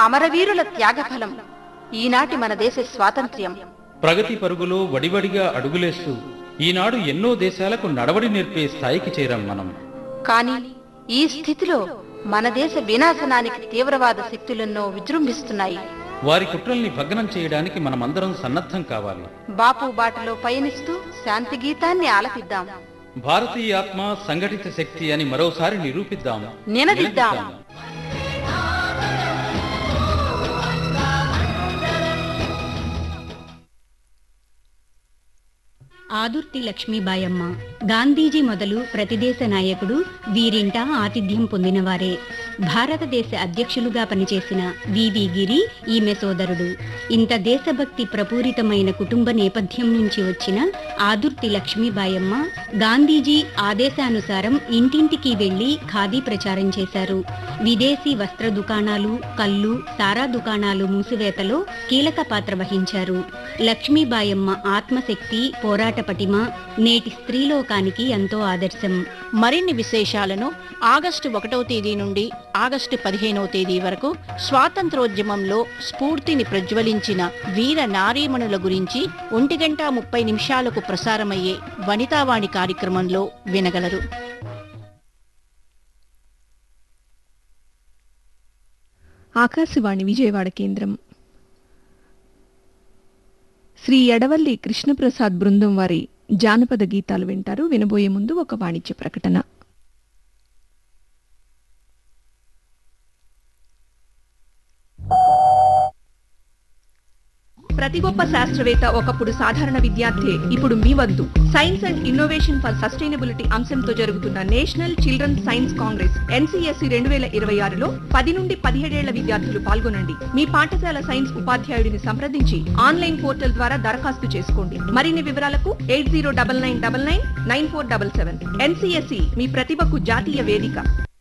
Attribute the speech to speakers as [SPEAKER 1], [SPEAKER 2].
[SPEAKER 1] అమరవీరుల త్యాగఫలం ఈనాటి మన దేశ స్వాతంత్ర్యం
[SPEAKER 2] ప్రగతి పరుగులో వడివడిగా అడుగులేస్తూ ఈనాడు ఎన్నో దేశాలకు నడవడి నేర్పే స్థాయికి చేరాం మనం
[SPEAKER 1] కానీ ఈ స్థితిలో మన దేశ వినాశనానికి తీవ్రవాద శక్తులెన్నో విజృంభిస్తున్నాయి
[SPEAKER 2] వారి కుట్రల్ని భగ్నం చేయడానికి మనమందరం సన్నద్ధం కావాలి
[SPEAKER 1] బాపు బాటలో పయనిస్తూ శాంతి గీతాన్ని ఆలపిద్దాం
[SPEAKER 2] భారతీయ ఆత్మ సంఘటిత శక్తి అని మరోసారి నిరూపిద్దాం
[SPEAKER 1] నినదిద్దాం.
[SPEAKER 3] ఆదుర్తి లక్ష్మీబాయమ్మ గాంధీజీ మొదలు ప్రతిదేశ నాయకుడు వీరింట ఆతిథ్యం పొందినవారే భారతదేశ అధ్యక్షులుగా పనిచేసిన వివి గిరి ఈమె సోదరుడు ఇంత దేశభక్తి ప్రపూరితమైన కుటుంబ నేపథ్యం నుంచి వచ్చిన ఆదుర్తి లక్ష్మీబాయమ్మ గాంధీజీ ఆదేశానుసారం ఇంటింటికి వెళ్లి ఖాదీ ప్రచారం చేశారు విదేశీ వస్త్ర దుకాణాలు కళ్ళు సారా దుకాణాలు మూసివేతలో కీలక పాత్ర వహించారు లక్ష్మీబాయమ్మ ఆత్మశక్తి పోరాట పటిమ నేటి స్త్రీలోకానికి ఎంతో ఆదర్శం
[SPEAKER 4] మరిన్ని విశేషాలను ఆగస్టు ఒకటవ తేదీ నుండి ఆగస్టు పదిహేనవ తేదీ వరకు స్వాతంత్రోద్యమంలో స్ఫూర్తిని ప్రజ్వలించిన వీర నారీమణుల గురించి ఒంటి గంట ముప్పై నిమిషాలకు ప్రసారమయ్యే వనితావాణి కార్యక్రమంలో వినగలరు
[SPEAKER 5] ఆకాశవాణి విజయవాడ కేంద్రం శ్రీ ఎడవల్లి కృష్ణప్రసాద్ బృందం వారి జానపద గీతాలు వింటారు వినబోయే ముందు ఒక వాణిజ్య ప్రకటన ప్రతి గొప్ప శాస్త్రవేత్త ఒకప్పుడు సాధారణ విద్యార్థి ఇప్పుడు మీ వద్దు science and innovation for sustainability అంశంతో జరుగుతున్న national children science congress N C S C రెండు వేల ఇరవై ఆరులో పది నుండి పదిహేడేళ్ల విద్యార్థులు పాల్గొనండి మీ పాఠశాల సైన్స్ ఉపాధ్యాయుడిని సంప్రదించి ఆన్లైన్ పోర్టల్ ద్వారా దరఖాస్తు చేసుకోండి మరిన్ని వివరాలకు eight zero double nine double nine nine four double seven NCSC మీ ప్రతిభకు జాతీయ వేదిక